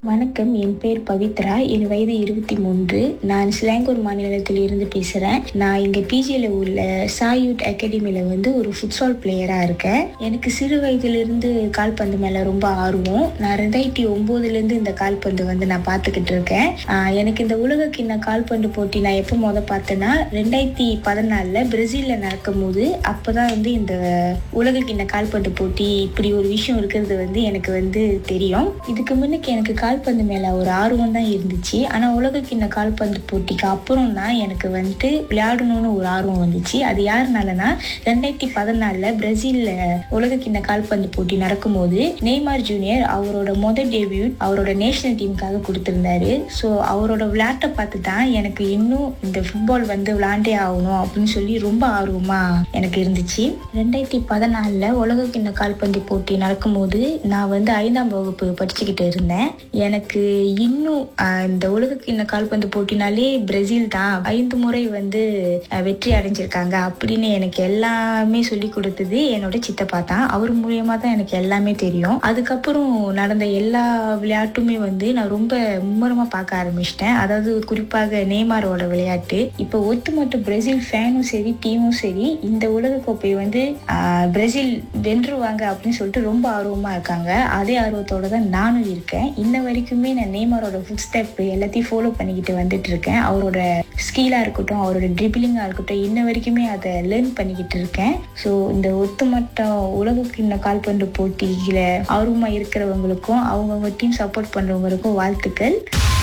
வணக்கம் என் பேர் பவித்ரா என் வயது இருபத்தி மூன்று நான் சிலாங்கூர் மாநிலத்தில் இருந்து பேசுகிறேன் நான் இங்கே பிஜியில் உள்ள சாயூட் அகாடமியில் வந்து ஒரு ஃபுட்சால் பிளேயராக இருக்கேன் எனக்கு சிறு வயதிலிருந்து கால்பந்து மேலே ரொம்ப ஆர்வம் நான் ரெண்டாயிரத்தி ஒம்போதுலேருந்து இந்த கால்பந்து வந்து நான் பார்த்துக்கிட்டு இருக்கேன் ஆஹ் எனக்கு இந்த உலக கிண்ண கால்பந்து போட்டி நான் எப்போ முத பார்த்தேன்னா ரெண்டாயிரத்தி பதினாலில் பிரேசிலில் நடக்கும்போது அப்போ தான் வந்து இந்த உலக கிண்ண கால்பந்து போட்டி இப்படி ஒரு விஷயம் இருக்கிறது வந்து எனக்கு வந்து தெரியும் இதுக்கு முன்னுக்கு எனக்கு கால்பந்து மேலே ஒரு ஆர்வம் தான் இருந்துச்சு ஆனால் உலக கிண்ண கால்பந்து போட்டிக்கு அப்புறம் தான் எனக்கு வந்துட்டு விளையாடணும்னு ஒரு ஆர்வம் வந்துச்சு அது யாருனாலனா ரெண்டாயிரத்தி பதினாலில் பிரேசிலில் உலக கிண்ண கால்பந்து போட்டி நடக்கும்போது நெய்மார் ஜூனியர் அவரோட மொதல் டெபியூட் அவரோட நேஷனல் டீமுக்காக கொடுத்துருந்தாரு ஸோ அவரோட விளையாட்டை பார்த்து தான் எனக்கு இன்னும் இந்த ஃபுட்பால் வந்து விளையாண்டே ஆகணும் அப்படின்னு சொல்லி ரொம்ப ஆர்வமாக எனக்கு இருந்துச்சு ரெண்டாயிரத்தி பதினாலில் உலக கிண்ண கால்பந்து போட்டி நடக்கும்போது நான் வந்து ஐந்தாம் வகுப்பு படிச்சுக்கிட்டு இருந்தேன் எனக்கு இன்னும் ஆஹ், இந்த உலக கிண்ண கால்பந்து போட்டினாலே பிரேசில் தான் ஐந்து முறை வந்து ஆஹ், வெற்றி அடைஞ்சிருக்காங்க அப்படின்னு எனக்கு எல்லாமே சொல்லி கொடுத்தது என்னோட சித்தப்பா தான் அவர் மூலியமா தான் எனக்கு எல்லாமே தெரியும் அதுக்கப்புறம் நடந்த எல்லா விளையாட்டுமே வந்து நான் ரொம்ப மும்முரமா பார்க்க ஆரம்பிச்சிட்டேன் அதாவது குறிப்பாக நேமாரோட விளையாட்டு இப்போ ஒட்டுமொத்த பிரேசில் ஃபேனும் சரி டீமும் சரி இந்த உலக கோப்பையை வந்து ஆஹ், பிரேசில் வென்றுவாங்க அப்படின்னு சொல்லிட்டு ரொம்ப ஆர்வமா இருக்காங்க அதே ஆர்வத்தோட தான் நானும் இருக்கேன் இன்ன வரைக்குமே நான் நேமாரோட ஃபுட் ஸ்டெப் எல்லாத்தையும் ஃபாலோ பண்ணிக்கிட்டு வந்துட்டு இருக்கேன் அவரோட ஸ்கீலா இருக்கட்டும் அவரோட ட்ரிபிளிங்கா இருக்கட்டும் இன்ன வரைக்குமே அதை லேர்ன் பண்ணிக்கிட்டு இருக்கேன் ஸோ இந்த ஒட்டுமொத்த உலக கிண்ண கால்பந்து போட்டியில ஆர்வமா இருக்கிறவங்களுக்கும் அவங்கவுங்க டீம் சப்போர்ட் பண்றவங்களுக்கும் வாழ்த்துக்கள்